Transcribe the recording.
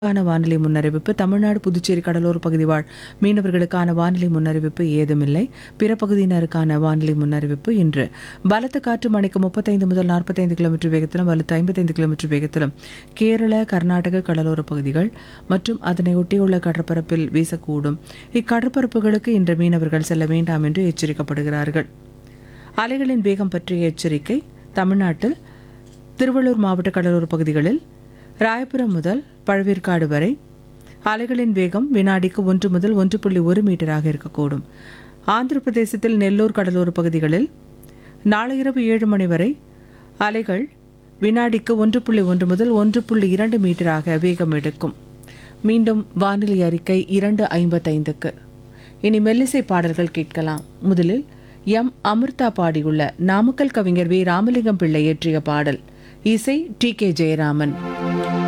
க்கான வானிலை முன்னறிவிப்பு தமிழ்நாடு புதுச்சேரி கடலோர பகுதி வாழ் மீனவர்களுக்கான வானிலை முன்னறிவிப்பு ஏதுமில்லை பிற பகுதியினருக்கான வானிலை முன்னறிவிப்பு இன்று பலத்த காற்று மணிக்கு முப்பத்தைந்து முதல் நாற்பத்தைந்து கிலோமீட்டர் வேகத்திலும் வலுத்து ஐம்பத்தைந்து கிலோமீட்டர் வேகத்திலும் கேரள கர்நாடக கடலோர பகுதிகள் மற்றும் அதனை ஒட்டியுள்ள கடற்பரப்பில் வீசக்கூடும் இக்கடற்பரப்புகளுக்கு இன்று மீனவர்கள் செல்ல வேண்டாம் என்று எச்சரிக்கப்படுகிறார்கள் அலைகளின் வேகம் பற்றிய எச்சரிக்கை தமிழ்நாட்டில் திருவள்ளூர் மாவட்ட கடலோர பகுதிகளில் ராயபுரம் முதல் பழவேற்காடு வரை அலைகளின் வேகம் வினாடிக்கு ஒன்று முதல் ஒன்று புள்ளி ஒரு மீட்டராக இருக்கக்கூடும் ஆந்திர பிரதேசத்தில் நெல்லூர் கடலோர பகுதிகளில் நாளை இரவு ஏழு மணி வரை அலைகள் வினாடிக்கு ஒன்று புள்ளி ஒன்று முதல் ஒன்று புள்ளி இரண்டு மீட்டராக வேகம் எடுக்கும் மீண்டும் வானிலை அறிக்கை இரண்டு ஐம்பத்தைந்துக்கு இனி மெல்லிசை பாடல்கள் கேட்கலாம் முதலில் எம் அமிர்தா பாடியுள்ள நாமக்கல் கவிஞர் வி ராமலிங்கம் பிள்ளை இயற்றிய பாடல் இசை டி கே ஜெயராமன்